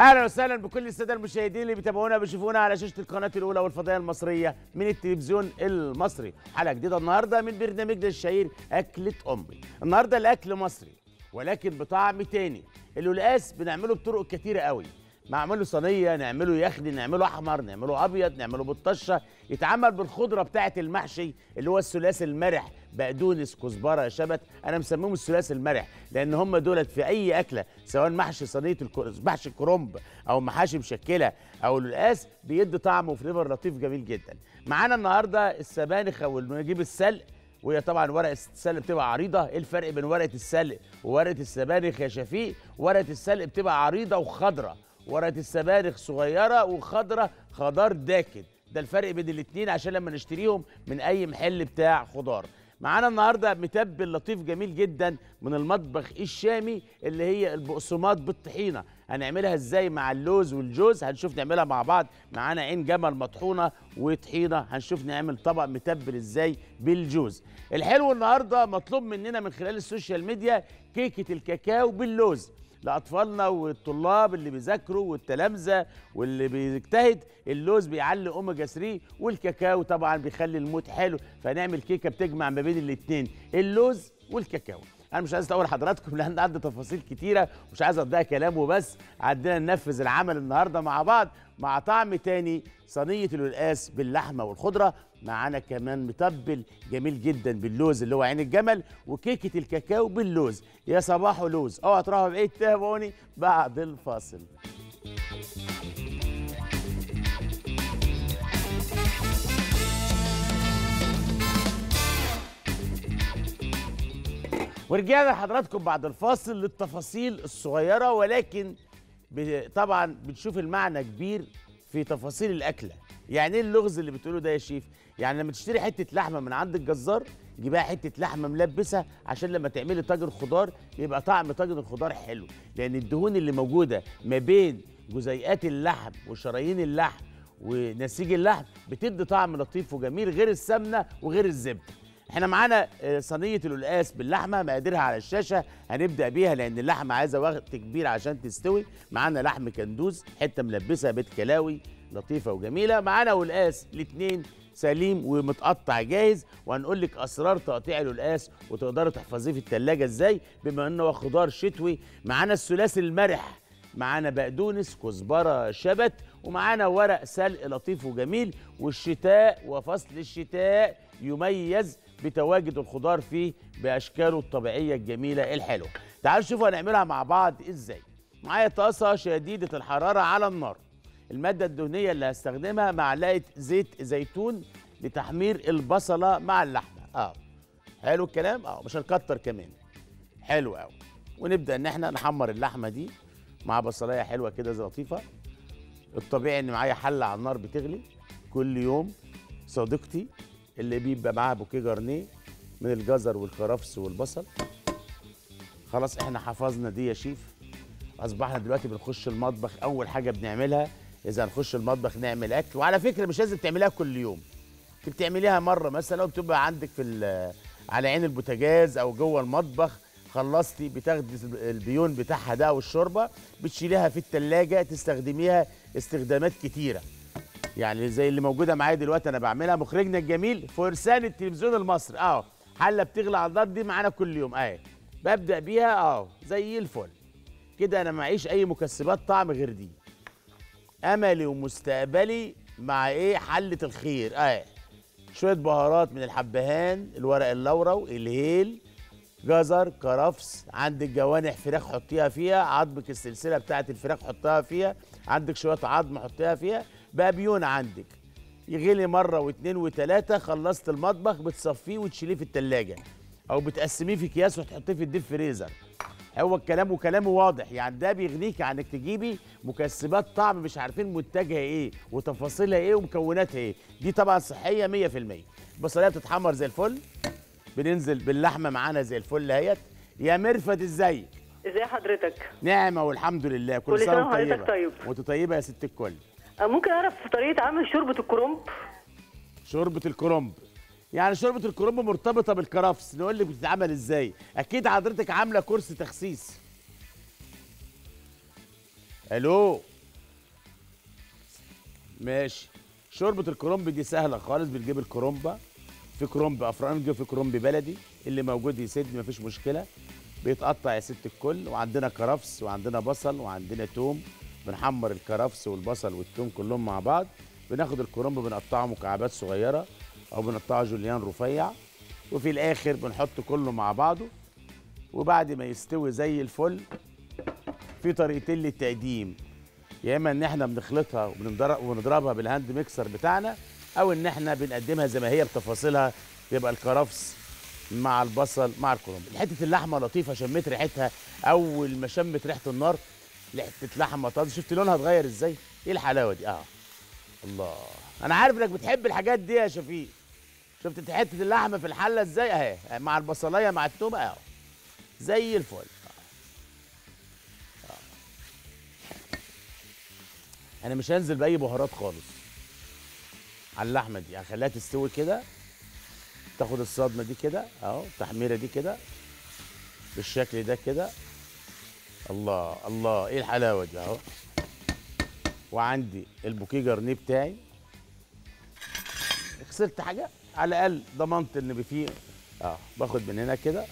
اهلا وسهلا بكل الساده المشاهدين اللي بيتابعونا بيشوفونا على شاشه القناه الاولى والفضائيه المصريه من التلفزيون المصري حلقه جديده النهارده من برنامجنا الشهير اكله امي النهارده الاكل مصري ولكن بطعم تاني القلقاس بنعمله بطرق كتيره قوي نعمله صينيه نعمله يخني نعمله احمر نعمله ابيض نعمله بالطشه يتعمل بالخضره بتاعه المحشي اللي هو الثلاثي المرح بقدونس كزبره شبت انا مسميهم الثلاثي المرح لان هم دولت في اي اكله سواء محشي صينيه الك- محشي الكرنب او محاشي مشكله او القلقاس بيدي طعم وفليفر لطيف جميل جدا معانا النهارده السبانخ او نجيب السلق وهي طبعا ورقه السلق بتبقى عريضه ايه الفرق بين ورقه السلق وورقه السبانخ يا شفيق ورقه السلق بتبقى عريضه وخضره ورقه السبانخ صغيره وخضره خضار داكن ده الفرق بين الاتنين عشان لما نشتريهم من اي محل بتاع خضار معانا النهارده متبل لطيف جميل جدا من المطبخ الشامي اللي هي البقسماط بالطحينه هنعملها ازاي مع اللوز والجوز هنشوف نعملها مع بعض معانا عين جمل مطحونه وطحينه هنشوف نعمل طبق متبل ازاي بالجوز الحلو النهارده مطلوب مننا من خلال السوشيال ميديا كيكه الكاكاو باللوز لاطفالنا والطلاب اللي بيذاكروا والتلامذه واللي بيجتهد اللوز بيعلي اوميجا 3 والكاكاو طبعا بيخلي الموت حلو فنعمل كيكه بتجمع ما بين الاثنين اللوز والكاكاو انا مش عايز اطول حضراتكم لان عندي تفاصيل كتيره مش عايز اقضيها كلام وبس عندنا ننفذ العمل النهارده مع بعض مع طعم تاني صينيه القلقاس باللحمه والخضره معانا كمان متبل جميل جدا باللوز اللي هو عين الجمل وكيكه الكاكاو باللوز يا صباح لوز اوعوا تروحوا بعيد تابعوني بعد الفاصل ورجعنا لحضراتكم بعد الفاصل للتفاصيل الصغيره ولكن ب- طبعا بنشوف المعنى كبير في تفاصيل الاكله يعني ايه اللغز اللي بتقوله ده يا شيف يعني لما تشتري حته لحمه من عند الجزار جيبها حته لحمه ملبسه عشان لما تعملي طاجن خضار يبقى طعم طاجن الخضار حلو لان الدهون اللي موجوده ما بين جزيئات اللحم وشرايين اللحم ونسيج اللحم بتدي طعم لطيف وجميل غير السمنه وغير الزبده احنا معانا آه، صينيه القلقاس باللحمه مقاديرها على الشاشه هنبدا بيها لان اللحمه عايزه وقت كبير عشان تستوي معانا لحم كندوز حته ملبسه بيت كلاوي لطيفه وجميله معانا قلقاس الاثنين سليم ومتقطع جاهز وهنقول لك اسرار تقطيع القلقاس وتقدروا تحفظيه في الثلاجه ازاي بما انه هو خضار شتوي معانا الثلاثي المرح معانا بقدونس كزبره شبت ومعانا ورق سلق لطيف وجميل والشتاء وفصل الشتاء يميز بتواجد الخضار فيه باشكاله الطبيعيه الجميله الحلوه تعالوا شوفوا هنعملها مع بعض ازاي معايا طاسه شديده الحراره على النار الماده الدهنيه اللي هستخدمها معلقه زيت زيتون لتحمير البصله مع اللحمه اه حلو الكلام اه مش هنكتر كمان حلو قوي ونبدا ان احنا نحمر اللحمه دي مع بصلايه حلوه كده زي لطيفه الطبيعي ان معايا حله على النار بتغلي كل يوم صديقتي اللي بيبقى معاها بوكيه جرنيه من الجزر والكرفس والبصل خلاص احنا حفظنا دي يا شيف اصبحنا دلوقتي بنخش المطبخ اول حاجه بنعملها اذا هنخش المطبخ نعمل اكل وعلى فكره مش لازم تعمليها كل يوم انت بتعمليها مره مثلا وبتبقى عندك في ال- على عين البوتاجاز او جوه المطبخ خلصتي بتاخدي البيون بتاعها ده والشوربه بتشيليها في التلاجة تستخدميها استخدامات كتيره يعني زي اللي موجوده معايا دلوقتي انا بعملها مخرجنا الجميل فرسان التلفزيون المصري اه حله بتغلى على النار دي معانا كل يوم اهي ببدا بيها اه زي الفل كده انا معيش اي مكسبات طعم غير دي املي ومستقبلي مع ايه حله الخير اه شويه بهارات من الحبهان الورق اللورو الهيل جزر كرفس عندك جوانح فراخ حطيها فيها عظمك السلسله بتاعت الفراخ حطها فيها عندك شويه عظم حطيها فيها بقى بيون عندك يغلي مره واثنين وثلاثه خلصت المطبخ بتصفيه وتشيليه في التلاجة او بتقسميه في اكياس وتحطيه في الديب فريزر هو الكلام وكلامه واضح يعني ده بيغنيك عن انك تجيبي مكسبات طعم مش عارفين منتجها ايه وتفاصيلها ايه ومكوناتها ايه دي طبعا صحيه 100% البصليه بتتحمر زي الفل بننزل باللحمه معانا زي الفل اهيت يا مرفت ازيك ازي حضرتك نعمه والحمد لله كل, كل سنه سنة وانت وحضرتك طيبه طيب. وانت طيبه يا ست الكل أه، ممكن اعرف طريقه عمل شوربه الكرنب شوربه الكرنب يعني شوربه الكرنب مرتبطه بالكرفس نقول لك بتتعمل ازاي اكيد حضرتك عامله كورس تخسيس الو ماشي شوربه الكرنب دي سهله خالص بنجيب الكرنبه في كرنب افرنجي وفي كرنب بلدي اللي موجود يسد مفيش مشكله بيتقطع يا ست الكل وعندنا كرفس وعندنا بصل وعندنا توم بنحمر الكرفس والبصل والتوم كلهم مع بعض بناخد الكرنب بنقطعه مكعبات صغيره او بنقطعه جوليان رفيع وفي الاخر بنحط كله مع بعضه وبعد ما يستوي زي الفل في طريقتين للتقديم يا اما ان احنا بنخلطها وبنضرب ونضربها بالهاند ميكسر بتاعنا او ان احنا بنقدمها زي ما هي بتفاصيلها يبقى الكرفس مع البصل مع الكرنب حته اللحمه لطيفه شميت ريحتها اول ما شمت ريحه النار حته لحمه طازه شفت لونها اتغير ازاي ايه الحلاوه دي اه الله انا عارف انك بتحب الحاجات دي يا شفيق شفت حته اللحمه في الحله ازاي اهي مع البصلايه مع التومه اهو زي الفل آه. آه. انا مش هنزل باي بهارات خالص على اللحمه دي هخليها تستوي كده تاخد الصدمه دي كده اهو التحميره دي كده بالشكل ده كده الله الله ايه الحلاوه دي اهو وعندي البوكيه جرنيه بتاعي خسرت حاجه على الاقل ضمنت ان فيه اه باخد من هنا كده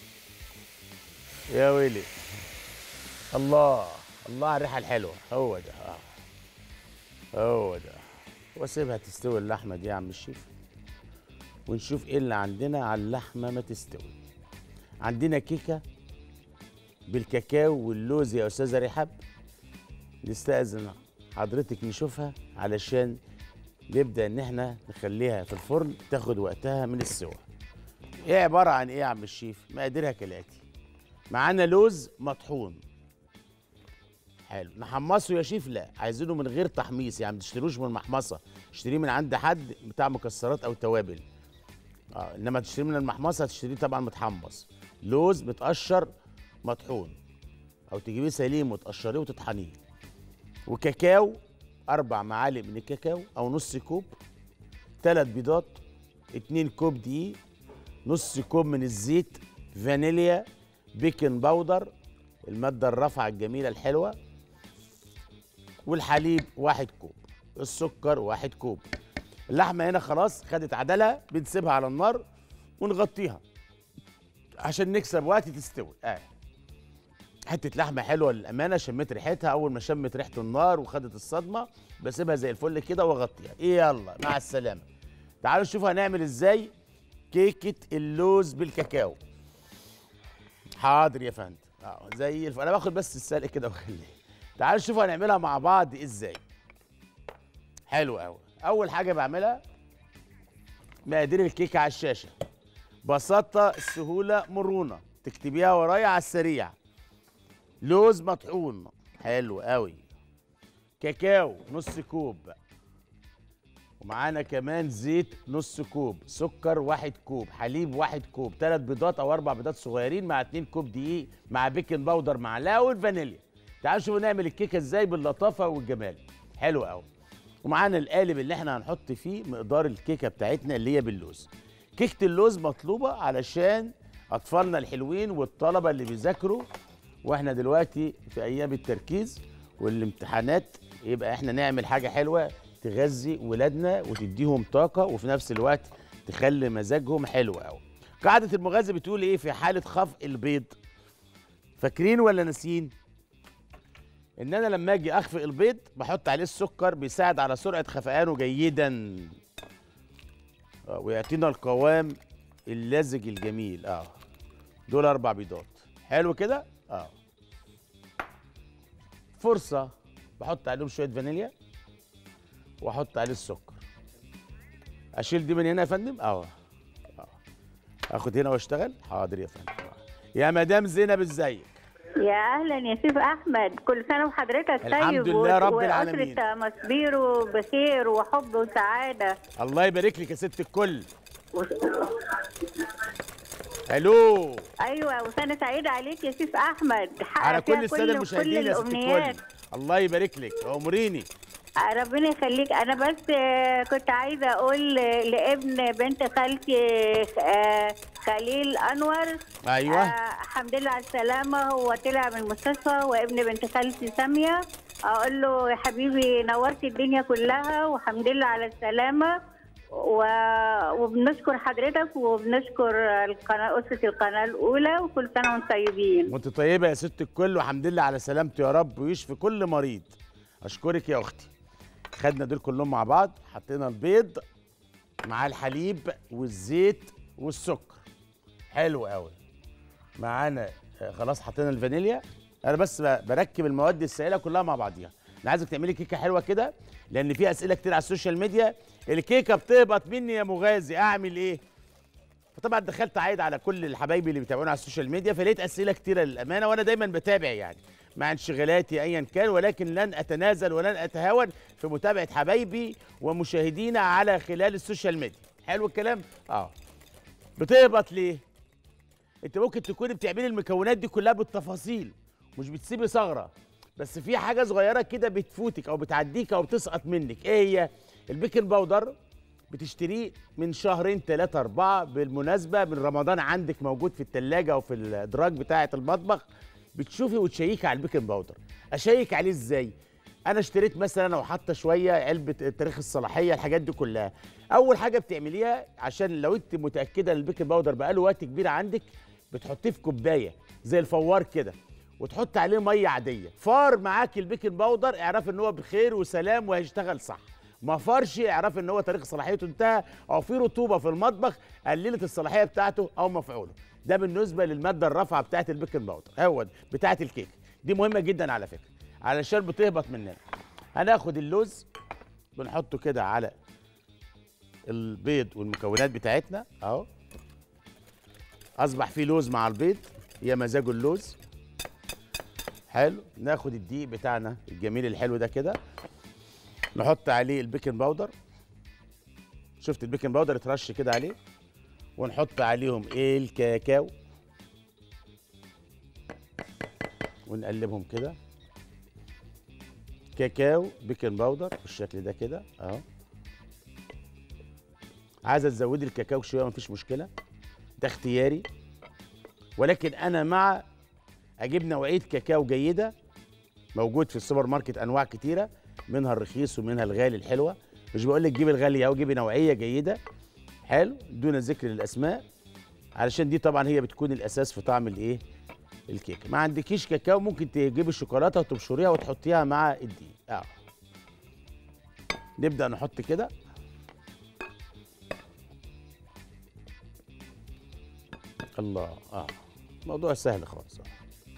يا ويلي الله الله على الريحه الحلوه هو ده اه هو ده واسيبها تستوي اللحمه دي يا عم الشيف ونشوف ايه اللي عندنا على اللحمه ما تستوي عندنا كيكه بالكاكاو واللوز يا استاذه رحاب نستأذن حضرتك نشوفها علشان نبدا ان احنا نخليها في الفرن تاخد وقتها من السوا ايه عباره عن ايه يا عم الشيف مقاديرها كالاتي معانا لوز مطحون حلو نحمصه يا شيف لا عايزينه من غير تحميص يعني ما تشتروش من المحمصه اشتريه من عند حد بتاع مكسرات او توابل اه انما تشتريه من المحمصه هتشتريه طبعا متحمص لوز متقشر مطحون او تجيبيه سليم وتقشريه وتطحنيه وكاكاو اربع معالق من الكاكاو او نص كوب ثلاث بيضات اتنين كوب دقيق نص كوب من الزيت فانيليا بيكنج باودر المادة الرافعة الجميلة الحلوة والحليب واحد كوب السكر واحد كوب اللحمة هنا خلاص خدت عدلها بنسيبها على النار ونغطيها عشان نكسب وقت تستوي اه حتة لحمة حلوة للأمانة شميت ريحتها أول ما شمت ريحة النار وخدت الصدمة بسيبها زي الفل كده وأغطيها إيه يلا مع السلامة تعالوا نشوف هنعمل إزاي كيكة اللوز بالكاكاو حاضر يا فندم اه زي الف... انا باخد بس السلق كده واخليه تعالوا نشوف هنعملها مع بعض ازاي حلو قوي اول حاجه بعملها مقادير الكيكه على الشاشه بساطه سهوله مرونه تكتبيها ورايا على السريع لوز مطحون حلو قوي كاكاو نص كوب ومعانا كمان زيت نص كوب سكر واحد كوب حليب واحد كوب ثلاث بيضات او اربع بيضات صغيرين مع اتنين كوب دقيق مع بيكنج باودر معلقه والفانيليا تعالوا شوفوا نعمل الكيكه ازاي باللطافه والجمال حلو قوي ومعانا القالب اللي احنا هنحط فيه مقدار الكيكه بتاعتنا اللي هي باللوز كيكه اللوز مطلوبه علشان اطفالنا الحلوين والطلبه اللي بيذاكروا واحنا دلوقتي في ايام التركيز والامتحانات يبقى احنا نعمل حاجه حلوه تغذي ولادنا وتديهم طاقه وفي نفس الوقت تخلي مزاجهم حلو قوي قاعده المغذي بتقول ايه في حاله خفق البيض فاكرين ولا ناسيين ان انا لما اجي اخفق البيض بحط عليه السكر بيساعد على سرعه خفقانه جيدا آه، ويعطينا القوام اللزج الجميل اه دول اربع بيضات حلو كده اه فرصه بحط عليهم شويه فانيليا واحط عليه السكر اشيل دي من هنا يا فندم اه اه اخد هنا واشتغل حاضر يا فندم آه. يا مدام زينب ازيك يا اهلا يا سيف احمد كل سنه وحضرتك طيب الحمد لله رب العالمين. واسره مصبيرو بخير وحب وسعاده الله يبارك لك يا ست الكل و... الو ايوه وسنه سعيده عليك يا سيف احمد حقق على فيها كل الساده المشاهدين كل يا ست الكل الامنيات الله يبارك لك اموريني ربنا يخليك انا بس آه، كنت عايزه اقول آه، لابن بنت خالتي آه، خليل انور ايوه آه، الحمد لله على السلامه هو طلع من المستشفى وابن بنت خالتي ساميه اقول له يا حبيبي نورت الدنيا كلها والحمد لله على السلامه و... وبنشكر حضرتك وبنشكر القناه اسره القناه الاولى وكل سنه وانتم طيبين وانت طيبه يا ست الكل والحمد لله على سلامته يا رب ويشفي كل مريض اشكرك يا اختي خدنا دول كلهم مع بعض حطينا البيض مع الحليب والزيت والسكر حلو قوي معانا آه، خلاص حطينا الفانيليا انا بس ب- بركب المواد السائله كلها مع بعضيها انا عايزك تعملي كيكه حلوه كده لان في اسئله كتير على السوشيال ميديا الكيكه بتهبط مني يا مغازي اعمل ايه فطبعا دخلت عايد على كل الحبايبي اللي بيتابعونا على السوشيال ميديا فلقيت اسئله كتيره للامانه وانا دايما بتابع يعني مع انشغالاتي ايا كان ولكن لن اتنازل ولن اتهاون في متابعه حبايبي ومشاهدينا على خلال السوشيال ميديا حلو الكلام اه بتهبط ليه انت ممكن تكوني بتعملي المكونات دي كلها بالتفاصيل مش بتسيبي ثغره بس في حاجه صغيره كده بتفوتك او بتعديك او بتسقط منك ايه هي البيكنج باودر بتشتريه من شهرين ثلاثة أربعة بالمناسبة من رمضان عندك موجود في التلاجة أو في الإدراج بتاعة المطبخ بتشوفي وتشيكي على البيكنج باودر أشيك عليه إزاي؟ أنا اشتريت مثلا أو حاطة شوية علبة تاريخ الصلاحية الحاجات دي كلها أول حاجة بتعمليها عشان لو أنت متأكدة إن البيكنج باودر بقاله وقت كبير عندك بتحطيه في كوباية زي الفوار كده وتحط عليه ميه عاديه فار معاك البيكنج باودر اعرف ان هو بخير وسلام وهيشتغل صح ما فارش اعرف ان هو تاريخ صلاحيته انتهى او في رطوبه في المطبخ قللت الصلاحيه بتاعته او مفعوله ده بالنسبه للماده الرافعه بتاعه البيكنج باودر هو ده، بتاعه الكيك دي مهمه جدا على فكره علشان بتهبط مننا هناخد اللوز بنحطه كده على البيض والمكونات بتاعتنا اهو اصبح فيه لوز مع البيض يا مزاجه اللوز حلو ناخد الدقيق بتاعنا الجميل الحلو ده كده نحط عليه البيكنج باودر شفت البيكنج باودر اترش كده عليه ونحط عليهم الكاكاو ونقلبهم كده كاكاو بيكنج باودر بالشكل ده كده اهو عايزه تزودي الكاكاو شويه مفيش مشكله ده اختياري ولكن انا مع اجيب نوعيه كاكاو جيده موجود في السوبر ماركت انواع كتيره منها الرخيص ومنها الغالي الحلوه مش بقول لك جيبي الغاليه او جيبي نوعيه جيده حلو دون ذكر الاسماء علشان دي طبعا هي بتكون الاساس في طعم الايه الكيكه ما عندكيش كاكاو ممكن تجيبي الشوكولاته وتبشريها وتحطيها مع الدقيق اه نبدا نحط كده الله اه موضوع سهل خالص آه.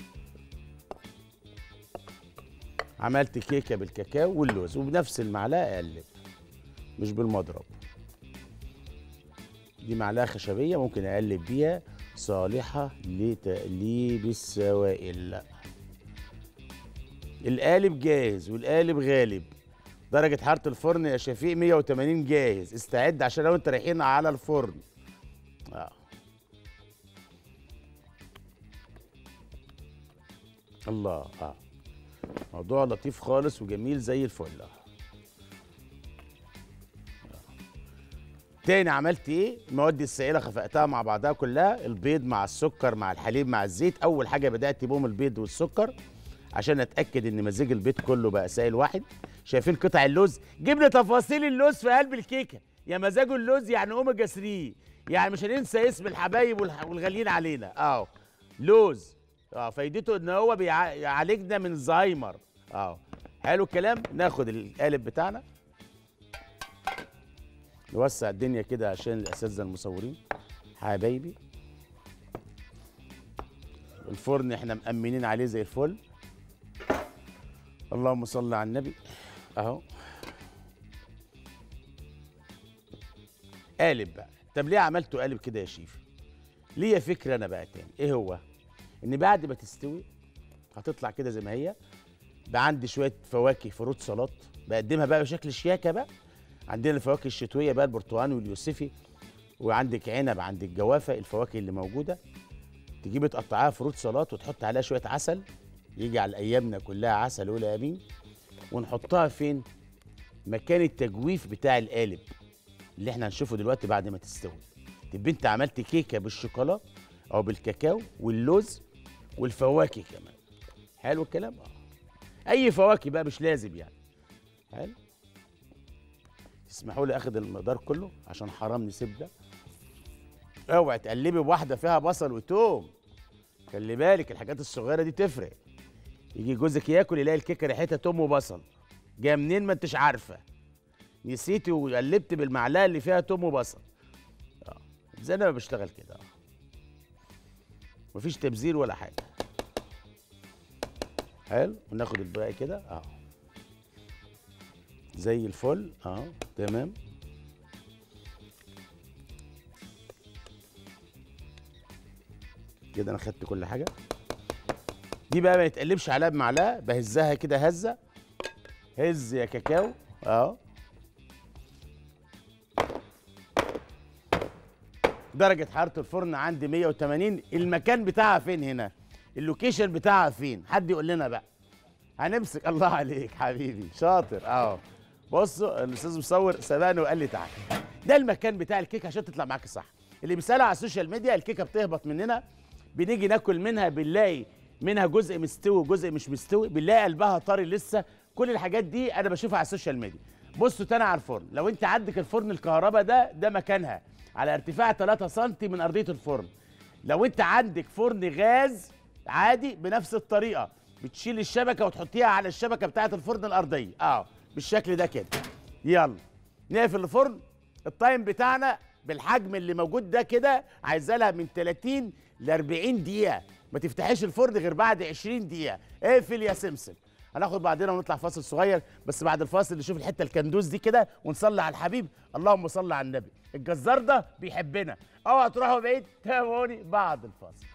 عملت كيكه بالكاكاو واللوز وبنفس المعلقه اقلب مش بالمضرب دي معلقه خشبيه ممكن اقلب بيها صالحه لتقليب السوائل القالب جاهز والقالب غالب درجة حرارة الفرن يا شفيق 180 جاهز استعد عشان لو انت رايحين على الفرن آه. الله اه موضوع لطيف خالص وجميل زي الفل آه. تاني عملت ايه المواد السائله خفقتها مع بعضها كلها البيض مع السكر مع الحليب مع الزيت اول حاجه بدات بهم البيض والسكر عشان اتاكد ان مزيج البيض كله بقى سائل واحد شايفين قطع اللوز جبنا تفاصيل اللوز في قلب الكيكه يا مزاجه اللوز يعني اوميجا 3 يعني مش هننسى اسم الحبايب والح- والغاليين علينا اه لوز اه فايدته ان هو بيع- بيعالجنا من الزهايمر اه حلو الكلام ناخد القالب بتاعنا نوسع الدنيا كده عشان الاساتذه المصورين حبايبي الفرن احنا مأمنين عليه زي الفل اللهم صل على النبي اهو قالب بقى طب ليه عملته قالب كده يا شيف ليا فكره انا بقى تاني ايه هو ان بعد ما تستوي هتطلع كده زي ما هي بقى عندي شويه فواكه فروت سلطات بقدمها بقى بشكل شياكه بقى عندنا الفواكه الشتويه بقى البرتقال واليوسفي وعندك عنب عندك جوافه الفواكه اللي موجوده تجيبي تقطعيها فروت سلطات وتحط عليها شويه عسل يجي على ايامنا كلها عسل ولا يمين ونحطها فين مكان التجويف بتاع القالب اللي احنا هنشوفه دلوقتي بعد ما تستوي تبقى انت عملت كيكه بالشوكولا او بالكاكاو واللوز والفواكه كمان حلو الكلام اه اي فواكه بقى مش لازم يعني حلو تسمحوا لي اخد المقدار كله عشان حرام نسيب ده اوعي تقلبي بواحده فيها بصل وتوم خلي بالك الحاجات الصغيره دي تفرق يجي جوزك ياكل يلاقي الكيكه ريحتها توم وبصل جايه منين ما انتش عارفه نسيتي وقلبت بالمعلقه اللي فيها توم وبصل اه زي انا ما بشتغل كده اه مفيش تبذير ولا حاجه حلو وناخد الباقي كده اه زي الفل اه تمام كده انا خدت كل حاجه دي بقى ما يتقلبش عليها بمعلقه بهزها كده هزه هز يا كاكاو اه درجة حرارة الفرن عندي 180 المكان بتاعها فين هنا اللوكيشن بتاعها فين حد يقول لنا بقى هنمسك الله عليك حبيبي شاطر اه بصوا الاستاذ مصور سبقني وقال لي تعالى ده المكان بتاع الكيكه عشان تطلع معاك صح اللي بيسالها على السوشيال ميديا الكيكه بتهبط مننا بنيجي ناكل منها بنلاقي منها جزء مستوي وجزء مش مستوي بنلاقي قلبها طري لسه كل الحاجات دي انا بشوفها على السوشيال ميديا بصوا تاني على الفرن لو انت عندك الفرن الكهرباء ده ده مكانها على ارتفاع 3 سم من ارضيه الفرن لو انت عندك فرن غاز عادي بنفس الطريقه بتشيل الشبكه وتحطيها على الشبكه بتاعه الفرن الارضيه اه بالشكل ده كده يلا نقفل الفرن التايم بتاعنا بالحجم اللي موجود ده كده عايزه لها من 30 ل 40 دقيقه ما تفتحيش الفرن غير بعد 20 دقيقه اقفل يا سمسم هناخد بعدين ونطلع فاصل صغير بس بعد الفاصل نشوف الحته الكندوز دي كده ونصلي على الحبيب اللهم صل على النبي الجزار ده بيحبنا اوعى تروحوا بعيد تابعوني بعد الفاصل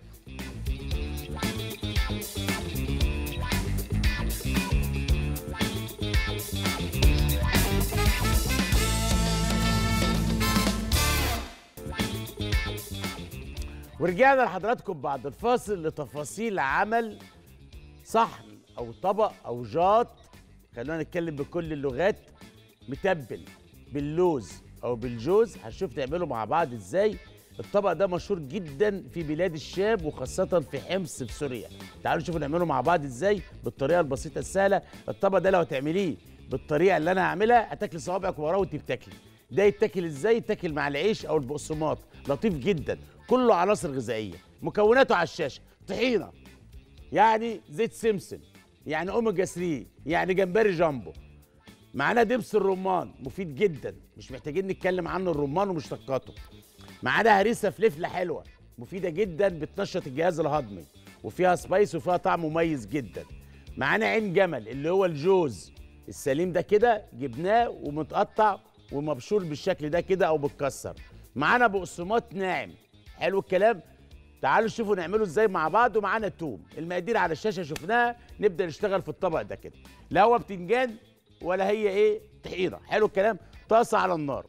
ورجعنا لحضراتكم بعد الفاصل لتفاصيل عمل صحن او طبق او جاط خلونا نتكلم بكل اللغات متبل باللوز او بالجوز هنشوف نعمله مع بعض ازاي الطبق ده مشهور جدا في بلاد الشام وخاصة في حمص في سوريا تعالوا نشوف نعمله مع بعض ازاي بالطريقة البسيطة السهلة الطبق ده لو هتعمليه بالطريقة اللي انا هعملها هتاكلي صوابعك وراه وانت بتاكلي ده يتاكل ازاي يتاكل مع العيش او البقسماط لطيف جدا كله عناصر غذائية مكوناته على الشاشة طحينة يعني زيت سمسم يعني اوميجا 3 يعني جمبري جامبو معانا دبس الرمان مفيد جدا مش محتاجين نتكلم عنه الرمان ومشتقاته معانا هريسه فلفله حلوه مفيده جدا بتنشط الجهاز الهضمي وفيها سبايس وفيها طعم مميز جدا معانا عين جمل اللي هو الجوز السليم ده كده جبناه ومتقطع ومبشور بالشكل ده كده او بتكسر معانا بقسماط ناعم حلو الكلام تعالوا شوفوا نعمله ازاي مع بعض ومعانا التوم المقادير على الشاشه شفناها نبدا نشتغل في الطبق ده كده لا هو بتنجان ولا هي ايه طحينه حلو الكلام طاسه على النار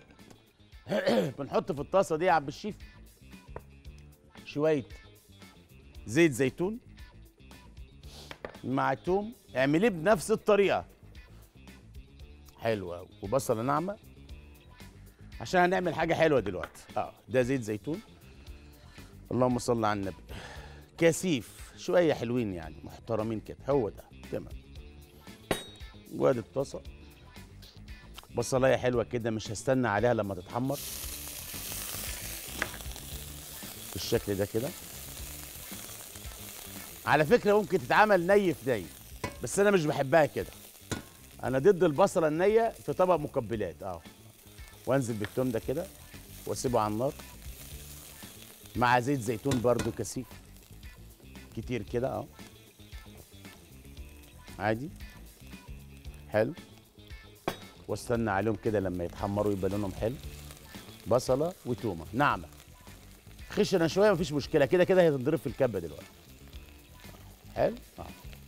بنحط في الطاسه دي يا عم الشيف شويه زيت زيتون مع التوم اعمليه بنفس الطريقه حلوه أوي. وبصله ناعمه عشان هنعمل حاجه حلوه دلوقتي اه ده زيت زيتون اللهم صل على النبي كثيف شويه حلوين يعني محترمين كده هو ده تمام وادي الطاسه بصلايه حلوه كده مش هستنى عليها لما تتحمر بالشكل ده كده على فكره ممكن تتعمل ني في ني بس انا مش بحبها كده انا ضد البصله النيه في طبق مقبلات اه وانزل بالتوم ده كده واسيبه على النار مع زيت زيتون برضو كثيف كتير كده اه عادي حلو واستنى عليهم كده لما يتحمروا يبقى لونهم حلو بصله وتومه ناعمه خشنه شويه مفيش مشكله كده كده هي تنضرب في الكبه دلوقتي حلو اه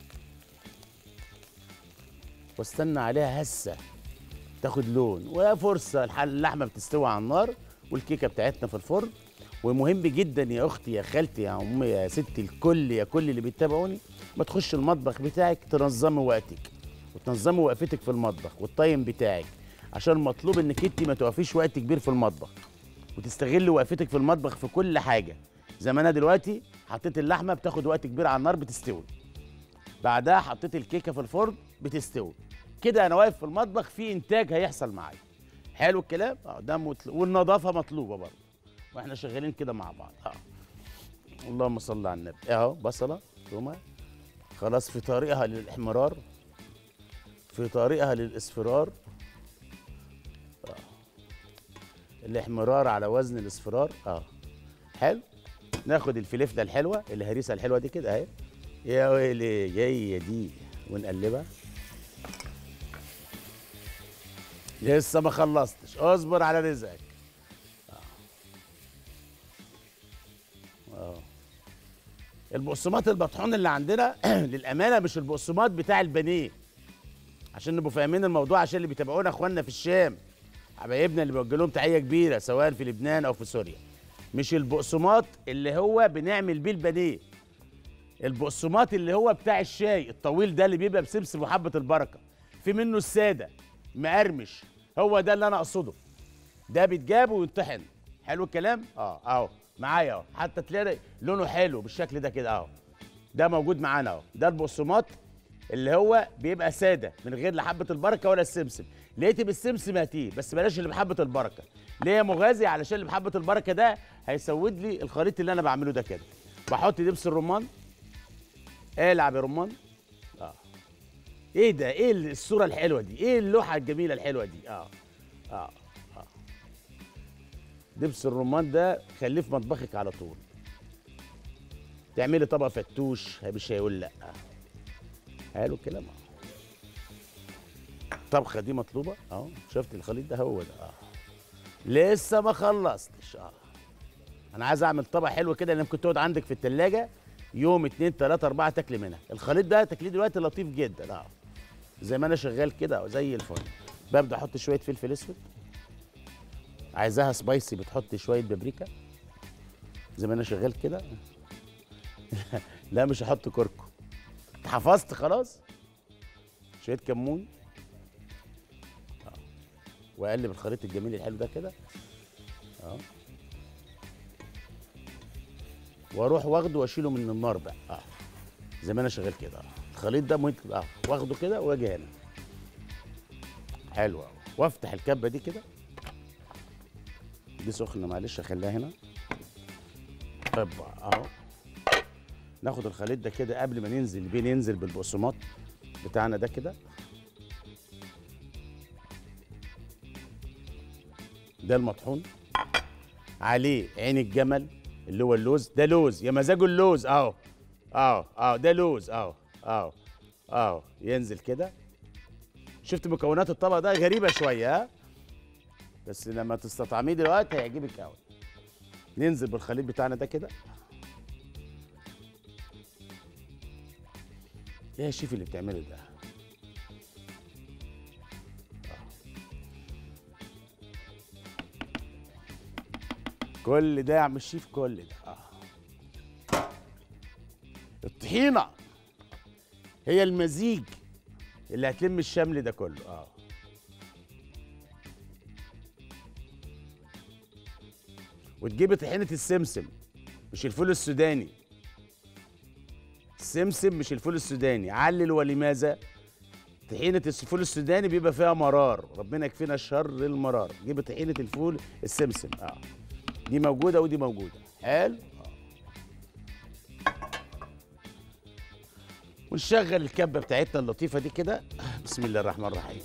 واستنى عليها هسه تاخد لون ولا فرصه الح- اللحمه بتستوي على النار والكيكه بتاعتنا في الفرن ومهم جدا يا اختي يا خالتي يا امي يا ستي الكل يا كل اللي بيتابعوني ما تخش المطبخ بتاعك تنظمي وقتك وتنظمي وقفتك في المطبخ والتايم بتاعك عشان مطلوب انك انت ما توقفيش وقت كبير في المطبخ وتستغلي وقفتك في المطبخ في كل حاجه زي ما انا دلوقتي حطيت اللحمه بتاخد وقت كبير على النار بتستوي بعدها حطيت الكيكه في الفرن بتستوي كده انا واقف في المطبخ في انتاج هيحصل معايا حلو الكلام اه ده مطلوب والنظافه مطلوبه برضه واحنا شغالين كده مع بعض اه اللهم صل على النبي اهو بصله تومه خلاص في طريقها للاحمرار في طريقها للاصفرار آه. الاحمرار على وزن الاصفرار اه حلو ناخد الفلفله الحلوه الهريسه الحلوه دي كده اهي يا ويلي جايه دي ونقلبها لسه ما خلصتش اصبر على رزقك اه البقسماط المطحون اللي عندنا للامانه مش البقسماط بتاع البانيه عشان نبقوا فاهمين الموضوع عشان اللي بيتابعونا اخواننا في الشام حبايبنا اللي بوجه لهم تحيه كبيره سواء في لبنان او في سوريا مش البقسماط اللي هو بنعمل بيه البانيه البقسماط اللي هو بتاع الشاي الطويل ده اللي بيبقى بسمسم وحبه البركه في منه الساده مقرمش هو ده اللي انا اقصده ده بيتجاب ويطحن حلو الكلام اه اهو معايا اهو حتى تلاقي لونه حلو بالشكل ده كده اهو ده موجود معانا اهو ده البقسماط اللي هو بيبقى ساده من غير لا حبه البركه ولا السمسم لقيت بالسمسم هاتيه بس بلاش اللي بحبه البركه ليه يا مغازي علشان اللي بحبه البركه ده هيسود لي الخليط اللي انا بعمله ده كده بحط دبس الرمان العب يا رمان اه ايه ده ايه الصوره الحلوه دي ايه اللوحه الجميله الحلوه دي اه اه اه دبس الرمان ده خليه في مطبخك على طول تعملي طبق فتوش مش هيقول لا حلو الكلام اه الطبخه دي مطلوبه اه شفت الخليط ده هو ده اه لسه ما خلصتش اه انا عايز اعمل طبق حلو كده اللي ممكن تقعد عندك في التلاجة يوم اتنين تلاتة اربعة تاكلي منها الخليط ده تاكليه دلوقتي لطيف جدا اه زي ما انا شغال كده أهو، زي الفل ببدا احط شويه فلفل اسود عايزاها سبايسي بتحط شويه بابريكا زي ما انا شغال كده لا مش هحط كركم حفظت خلاص شويه كمون آه. واقلب الخليط الجميل الحلو ده كده اه واروح واخده واشيله من النار بقى اه زي ما انا شغال كده اه الخليط ده ممكن اه واخده كده واجي هنا حلو قوي وافتح الكبه دي كده دي سخنه معلش اخليها هنا طب اهو ناخد الخليط ده كده قبل ما ننزل بيه ننزل بالبقسماط بتاعنا ده كده ده المطحون عليه عين الجمل اللي هو اللوز ده لوز يا مزاجه اللوز اهو اهو اهو ده لوز اهو اهو اهو ينزل كده شفت مكونات الطبق ده غريبه شويه ها بس لما تستطعميه دلوقتي هيعجبك قوي ننزل بالخليط بتاعنا ده كده ايه يا شيف اللي بتعمله ده كل ده يا عم الشيف كل ده اه الطحينه هي المزيج اللي هتلم الشمل ده كله اه وتجيبي طحينه السمسم مش الفول السوداني السمسم مش الفول السوداني علل ولماذا طحينة الفول السوداني بيبقى فيها مرار ربنا يكفينا شر المرار جيب طحينة الفول السمسم اه دي موجودة ودي موجودة حلو آه. ونشغل الكبة بتاعتنا اللطيفة دي كده بسم الله الرحمن الرحيم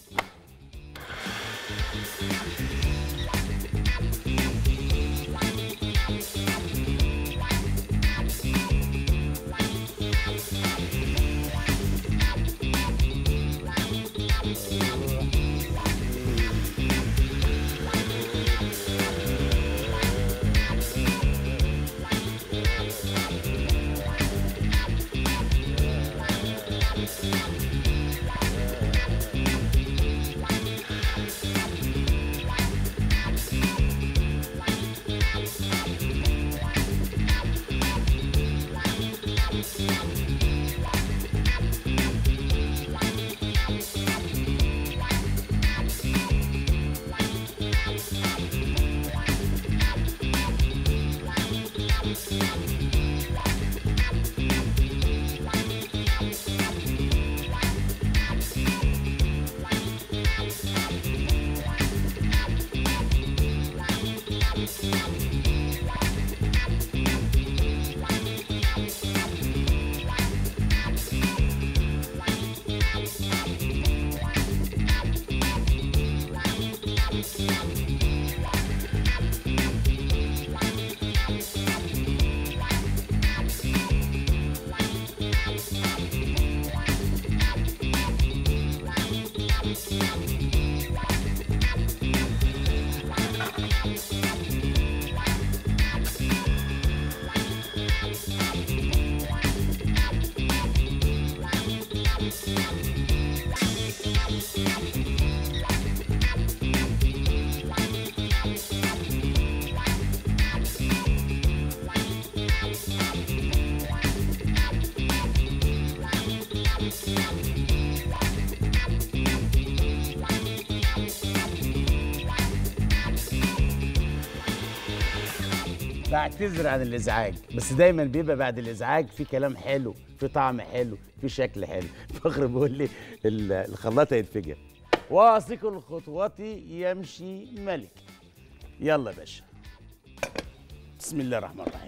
بعتذر عن الازعاج بس دايما بيبقى بعد الازعاج في كلام حلو في طعم حلو في شكل حلو فخر بيقول لي ال- الخلاط هيتفجر واثق الخطوات يمشي ملك يلا يا باشا بسم الله الرحمن الرحيم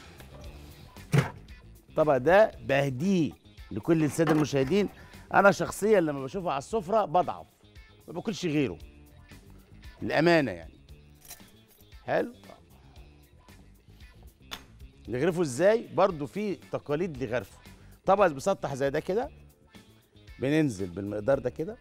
طبعا ده بهديه لكل الساده المشاهدين انا شخصيا لما بشوفه على السفره بضعف ما باكلش غيره الامانه يعني حلو نغرفه ازاي برضو في تقاليد لغرفه طبق مسطح زي ده كده بننزل بالمقدار ده كده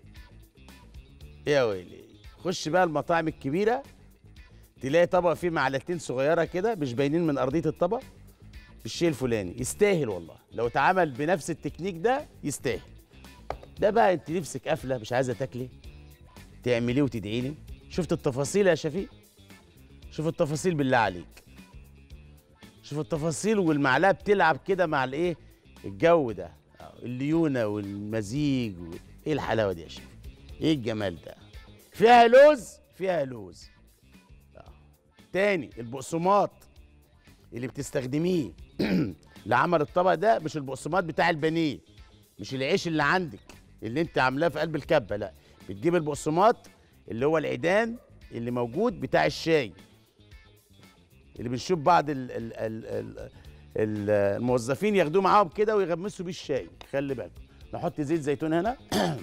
يا ويلي خش بقى المطاعم الكبيره تلاقي طبق فيه معلقتين صغيره كده مش باينين من ارضيه الطبق بالشيء الفلاني يستاهل والله لو اتعمل بنفس التكنيك ده يستاهل ده بقى انت نفسك قافله مش عايزه تاكلي تعمليه وتدعي لي شفت التفاصيل يا شفيق شوف التفاصيل بالله عليك شوف التفاصيل والمعلقه بتلعب كده مع الايه الجو ده آه، الليونه والمزيج و... ايه الحلاوه دي يا شيخ ايه الجمال ده فيها لوز فيها لوز آه. تاني البقسماط اللي بتستخدميه لعمل الطبق ده مش البقسماط بتاع البانيه مش العيش اللي عندك اللي انت عاملاه في قلب الكبه لا بتجيب البقسماط اللي هو العيدان اللي موجود بتاع الشاي اللي بنشوف بعض ال ال ال ال ال الموظفين ياخدوه معاهم كده ويغمسوا بيه الشاي خلي بالكم نحط زيت زيتون هنا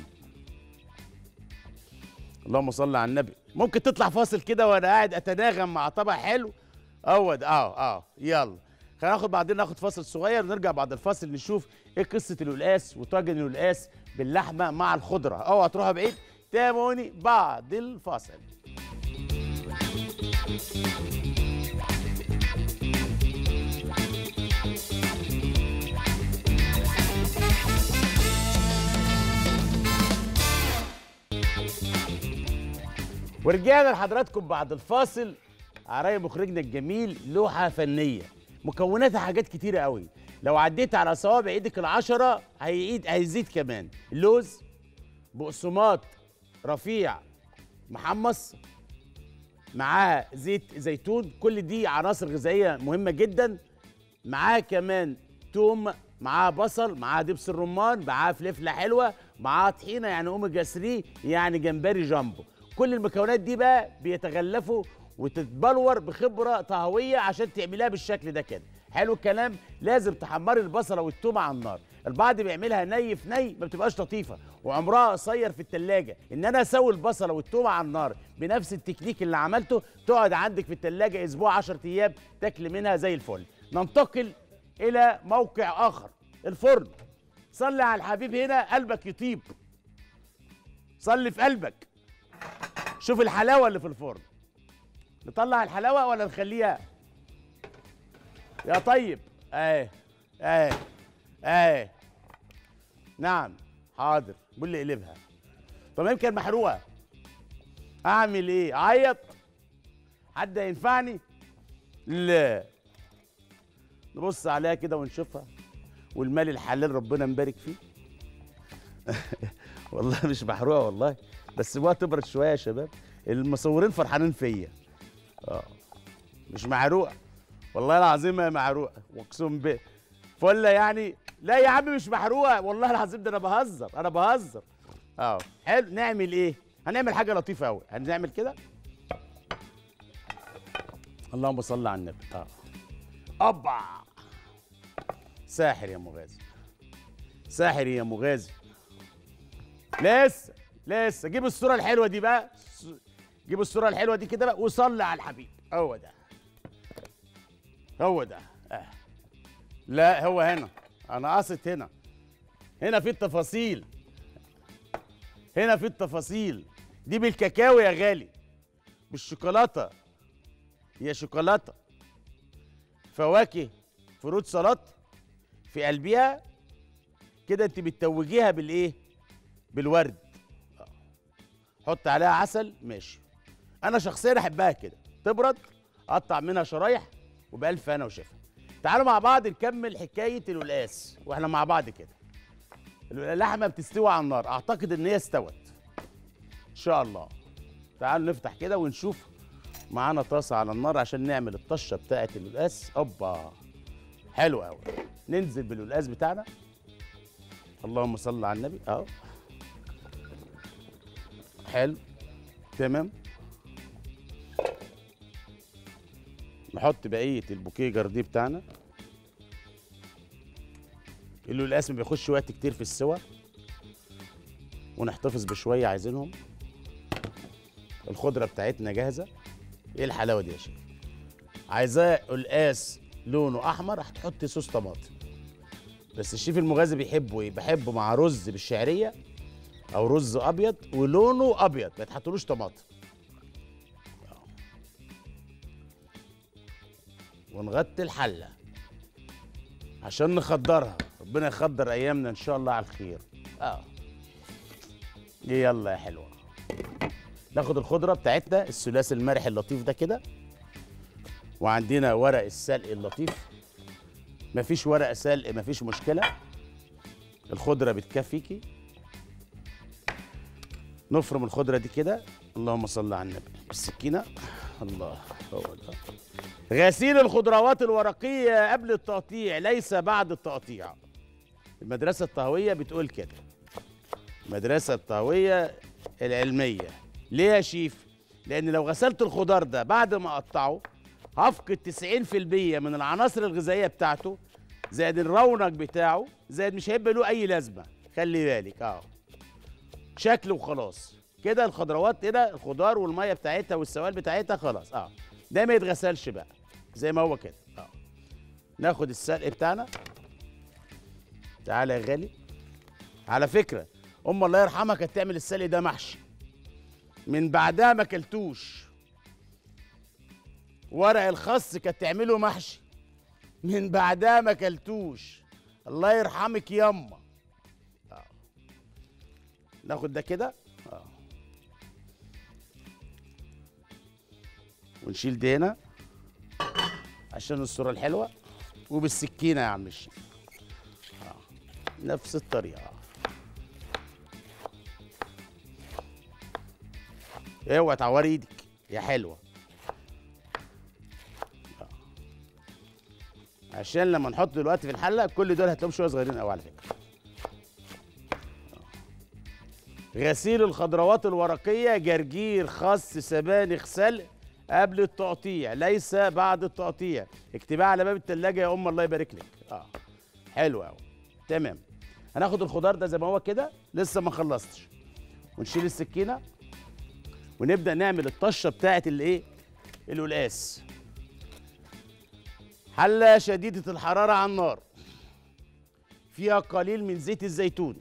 اللهم صل على النبي ممكن تطلع فاصل كده وانا قاعد اتناغم مع طبق حلو اهو ده اه اه يلا خلينا ناخد بعدين ناخد فاصل صغير ونرجع بعد الفاصل نشوف ايه قصه القلقاس وطاجن القلقاس باللحمه مع الخضره اوعى تروحوا بعيد تابعوني بعد الفاصل ورجعنا لحضراتكم بعد الفاصل عرايا مخرجنا الجميل لوحة فنية مكوناتها حاجات كتيرة قوي لو عديت على صوابع ايدك العشرة هيعيد هيزيد كمان لوز بقسماط رفيع محمص معاه زيت زيتون كل دي عناصر غذائية مهمة جدا معاه كمان توم معاه بصل معاه دبس الرمان معاه فلفله حلوه معاه طحينه يعني اوميجا 3 يعني جمبري جامبو كل المكونات دي بقى بيتغلفوا وتتبلور بخبره طهويه عشان تعمليها بالشكل ده كده حلو الكلام لازم تحمري البصله والتومه على النار البعض بيعملها ني في ني ما بتبقاش لطيفه وعمرها قصير في التلاجة ان انا اسوي البصله والتومه على النار بنفس التكنيك اللي عملته تقعد عندك في التلاجة اسبوع 10 ايام تاكل منها زي الفل ننتقل الى موقع اخر الفرن صلي على الحبيب هنا قلبك يطيب صلي في قلبك شوف الحلاوه اللي في الفرن نطلع الحلاوه ولا نخليها يا طيب اهي اهي اهي نعم حاضر قول لي اقلبها طب يمكن محروقه اعمل ايه اعيط حد ينفعني لا نبص عليها كده ونشوفها والمال الحلال ربنا مبارك فيه والله مش محروقه والله بس بقى تبرد شويه يا شباب المصورين فرحانين فيا اه مش محروقه والله العظيم ما هي محروقه واقسم بالله فله يعني لا يا عم مش محروقه والله العظيم ده انا بهزر انا بهزر اه حلو نعمل ايه هنعمل حاجه لطيفه قوي هنعمل كده اللهم صل على النبي اه ابا ساحر يا مغازي ساحر يا مغازي لسه لسه جيب الصوره الحلوه دي بقى س- جيب الصوره الحلوه دي كده بقى وصلي على الحبيب هو ده هو ده آه. لا هو هنا انا قاصد هنا هنا في التفاصيل هنا في التفاصيل دي بالكاكاو يا غالي بالشوكولاته هي شوكولاته فواكه فروت سلطه في قلبها كده انت بتتوجيها بالايه بالورد آه. حط عليها عسل ماشي انا شخصيا احبها كده تبرد اقطع منها شرايح وبالف انا وشفا تعالوا مع بعض نكمل حكايه القلقاس واحنا مع بعض كده اللحمه بتستوي على النار اعتقد ان هي استوت ان شاء الله تعالوا نفتح كده ونشوف معانا طاسه على النار عشان نعمل الطشه بتاعه القلقاس اوبا حلو قوي ننزل بالقلقاس بتاعنا اللهم صل على النبي اهو حلو تمام نحط بقيه البوكيه جارديه بتاعنا القلقاس ما بياخدش وقت كتير في السوا ونحتفظ بشويه عايزينهم الخضره بتاعتنا جاهزه ايه الحلاوه دي يا شيخ عايزاه قلقاس لونه احمر هتحطي صوص طماطم بس الشيف المغازي بيحبه ايه بحبه مع رز بالشعريه او رز ابيض ولونه ابيض ما يتحطلوش طماطم ونغطي الحله عشان نخدرها ربنا يخدر ايامنا ان شاء الله على الخير اه يلا يا حلوه ناخد الخضره بتاعتنا الثلاثي المرح اللطيف ده كده وعندنا ورق السلق اللطيف مفيش ورق سلق مفيش مشكله الخضره بتكفيكي نفرم الخضره دي كده اللهم صل على النبي بالسكينه الله هو ده غسيل الخضروات الورقيه قبل التقطيع ليس بعد التقطيع المدرسه الطهويه بتقول كده المدرسه الطهويه العلميه ليه يا شيف لان لو غسلت الخضار ده بعد ما اقطعه هفقد 90% من العناصر الغذائيه بتاعته زائد الرونق بتاعه زائد مش هيبقى له اي لازمه خلي بالك اه شكل وخلاص كده الخضروات كده الخضار والميه بتاعتها والسوائل بتاعتها خلاص اه ده ما يتغسلش بقى زي ما هو كده اه ناخد السلق بتاعنا تعالى يا غالي على فكره ام الله يرحمها كانت تعمل السلق ده محشي من بعدها ما كلتوش ورق الخس كانت تعمله محشي من بعدها ما كلتوش الله يرحمك ياما آه. ناخد ده كده آه. ونشيل دي هنا عشان الصورة الحلوة وبالسكينة يا عم الشيخ آه. نفس الطريقة اوعى تعوري ايدك يا حلوه عشان لما نحط دلوقتي في الحله كل دول هتلاقيهم شويه صغيرين قوي على فكره غسيل الخضروات الورقيه جرجير خس سبانخ سلق قبل التقطيع ليس بعد التقطيع اكتبها على باب التلاجة يا ام الله يبارك لك اه حلو قوي تمام هناخد الخضار ده زي ما هو كده لسه ما خلصتش ونشيل السكينه ونبدا نعمل الطشه بتاعه الايه القلقاس حله شديده الحراره على النار فيها قليل من زيت الزيتون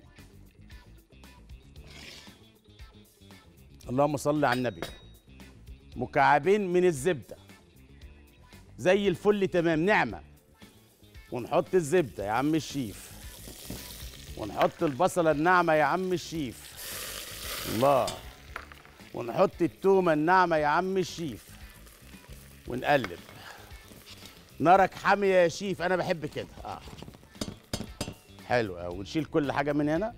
اللهم صل على النبي مكعبين من الزبده زي الفل تمام نعمه ونحط الزبده يا عم الشيف ونحط البصله الناعمه يا عم الشيف الله ونحط التومه الناعمه يا عم الشيف ونقلب نارك حاميه يا شيف انا بحب كده اه حلو قوي ونشيل كل حاجه من هنا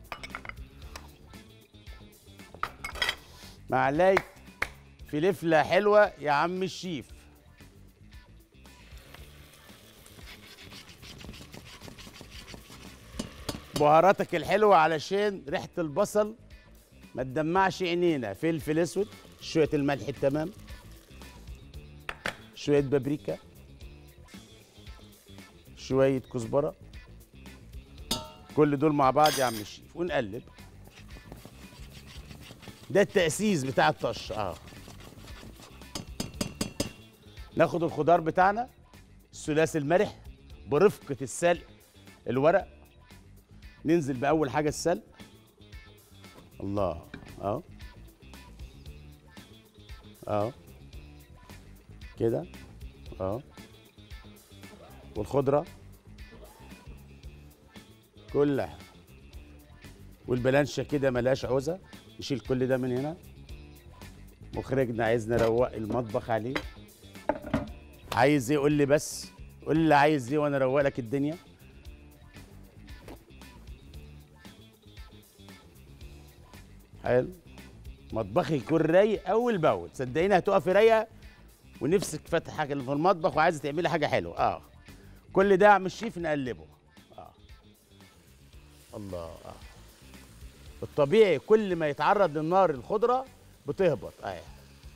معلقه فلفله حلوه يا عم الشيف بهاراتك الحلوه علشان ريحه البصل ما تدمعش عينينا فلفل اسود شويه الملح التمام شويه بابريكا شويه كزبره كل دول مع بعض يا عم الشيف ونقلب ده التأسيس بتاع الطش اه ناخد الخضار بتاعنا الثلاثي المرح برفقة السلق الورق ننزل بأول حاجة السلق الله اه اه كده اه والخضرة كلها والبلانشة كده ملهاش عوزة نشيل كل ده من هنا مخرجنا عايز نروق المطبخ عليه عايز ايه قول لي بس قول لي عايز ايه وانا اروق لك الدنيا حلو مطبخي يكون رايق اول باول صدقيني هتقفي رايقه ونفسك فاتحه حاجه في المطبخ وعايزه تعملي حاجه حلوه اه كل ده يا عم الشيف نقلبه اه الله اه الطبيعي كل ما يتعرض للنار الخضره بتهبط اه, آه.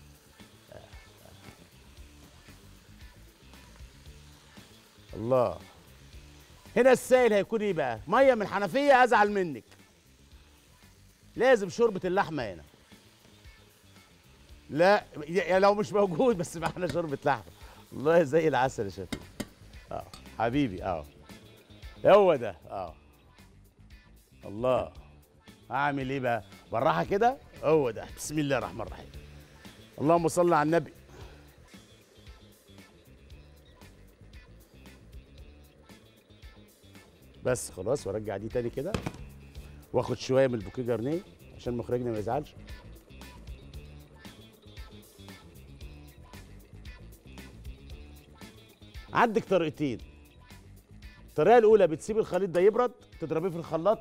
الله هنا السائل هيكون ايه بقى ميه من الحنفيه ازعل منك لازم شوربه اللحمه هنا لا يا لو مش موجود بس معانا شوربه لحمه والله زي العسل يا شيخ اه حبيبي اه هو ده اه الله اعمل ايه بقى بالراحه كده هو ده بسم الله الرحمن الرحيم اللهم صل على النبي بس خلاص وارجع دي تاني كده واخد شويه من البوكيه جارنيه عشان مخرجنا ما يزعلش عندك طريقتين الطريقه الاولى بتسيب الخليط ده يبرد تضربيه في الخلاط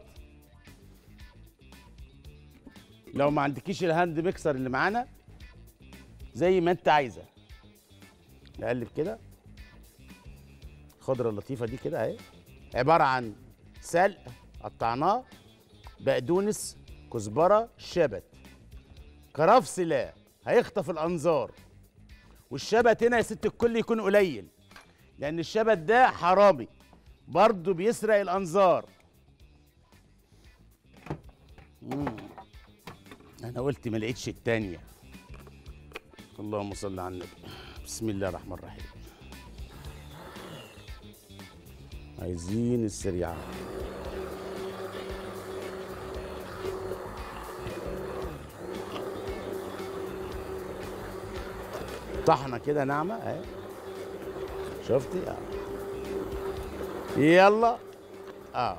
لو ما عندكيش الهاند ميكسر اللي معانا زي ما انت عايزه نقلب كده الخضره اللطيفه دي كده اهي عباره عن سلق قطعناه بقدونس كزبره شبت كرفس لا هيخطف الانظار والشبت هنا يا ست الكل يكون قليل لان الشبت ده حرامي برضه بيسرق الانظار مم. انا قلت ما لقيتش التانية اللهم صل على النبي بسم الله الرحمن الرحيم عايزين السريعة طحنة كده ناعمة اهي شفتي اه يلا اه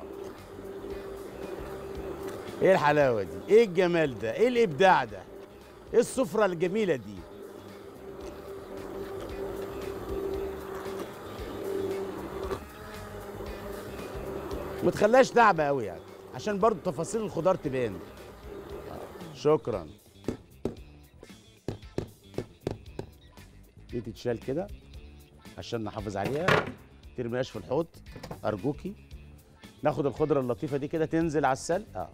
ايه الحلاوة دي ايه الجمال ده ايه الابداع ده ايه السفرة الجميلة دي ما تخليهاش تعبة قوي يعني عشان برضو تفاصيل الخضار تبان آه، شكرا دي تتشال كده عشان نحافظ عليها ترميهاش في الحوض ارجوكي ناخد الخضره اللطيفه دي كده تنزل على السلق اه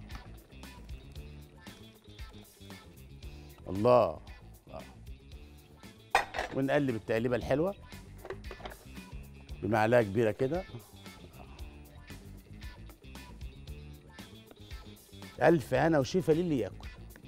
الله آه. ونقلب التقليبه الحلوه بمعلقه كبيره كده ألف هنا وشفا للي ياكل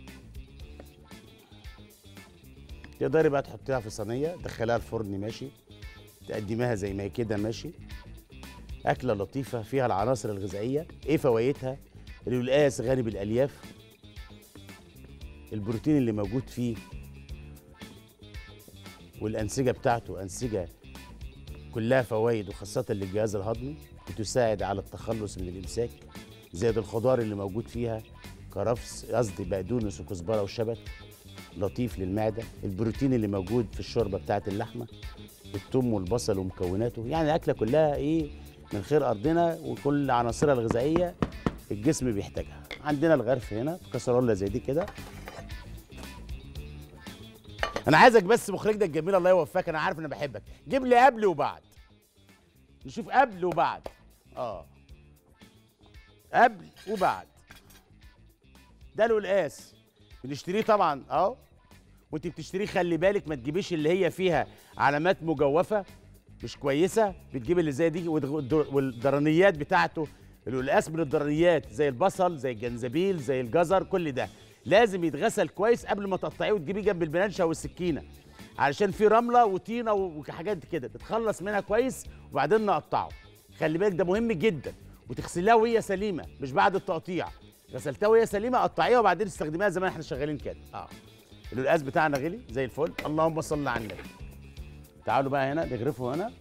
تقدري بقى تحطيها في صينيه تدخليها الفرن ماشي تقدميها زي ما هي كده ماشي اكله لطيفه فيها العناصر الغذائيه ايه فوائدها القلقاس غني بالالياف البروتين اللي موجود فيه والانسجه بتاعته انسجه كلها فوائد وخاصه للجهاز الهضمي بتساعد على التخلص من الامساك زائد الخضار اللي موجود فيها كرفس قصدي بقدونس وكزبره وشبت لطيف للمعده البروتين اللي موجود في الشوربه بتاعه اللحمه الثوم والبصل ومكوناته يعني الاكله كلها ايه من خير ارضنا وكل عناصرها الغذائيه الجسم بيحتاجها عندنا الغرف هنا في كسرولة زي دي كده انا عايزك بس مخرجنا الجميل الله يوفقك انا عارف انا بحبك جيب لي قبل وبعد نشوف قبل وبعد اه قبل وبعد ده القلقاس بنشتريه طبعا اهو وانت بتشتريه خلي بالك ما تجيبيش اللي هي فيها علامات مجوفه مش كويسه بتجيب اللي زي دي والد- والدرنيات بتاعته القلقاس من الدرنيات زي البصل زي الجنزبيل زي الجزر كل ده لازم يتغسل كويس قبل ما تقطعيه وتجيبيه جنب البنانشه والسكينه علشان في رمله وطينه وحاجات كده تتخلص منها كويس وبعدين نقطعه خلي بالك ده مهم جدا وتغسليها وهي سليمه مش بعد التقطيع غسلتها وهي سليمه قطعيها وبعدين استخدميها زي ما احنا شغالين كده اه القلقاس بتاعنا غلي زي الفل اللهم صل على النبي تعالوا بقى هنا نغرفه هنا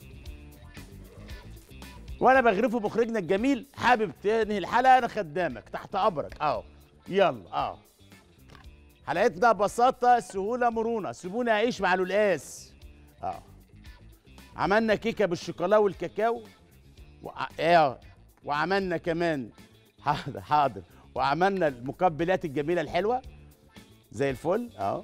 وانا بغرفه مخرجنا الجميل حابب تنهي الحلقه انا خدامك تحت امرك اهو يلا اه حلقتنا ببساطه سهوله مرونه سيبوني اعيش مع القلقاس اه عملنا كيكه بالشوكولا والكاكاو وع... اه وعملنا كمان حاضر حاضر وعملنا المقبلات الجميله الحلوه زي الفل اه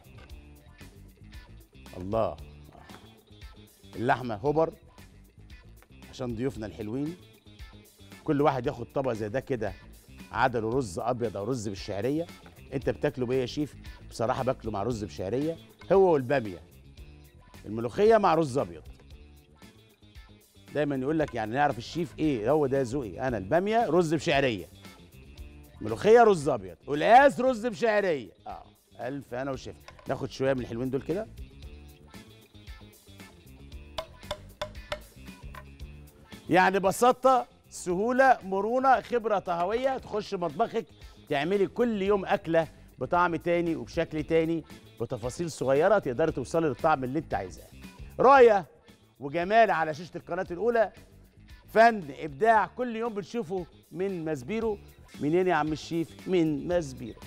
الله اللحمه هبر عشان ضيوفنا الحلوين كل واحد ياخد طبق زي ده كده عدله رز ابيض او رز بالشعريه انت بتاكله بايه يا شيف بصراحه باكله مع رز بشعريه هو والباميه الملوخيه مع رز ابيض دايما يقول لك يعني نعرف الشيف ايه هو ده ذوقي انا الباميه رز بشعريه ملوخيه رز ابيض قلقاس رز بشعريه اه الف انا وشيف ناخد شويه من الحلوين دول كده يعني بساطة سهولة مرونة خبرة طهوية تخش مطبخك تعملي كل يوم أكلة بطعم تاني وبشكل تاني بتفاصيل صغيرة تقدري توصلي للطعم اللي انت عايزاه رؤية وجمال على شاشة القناة الأولى فن إبداع كل يوم بنشوفه من مزبيرو منين يا عم الشيف من مزبيرو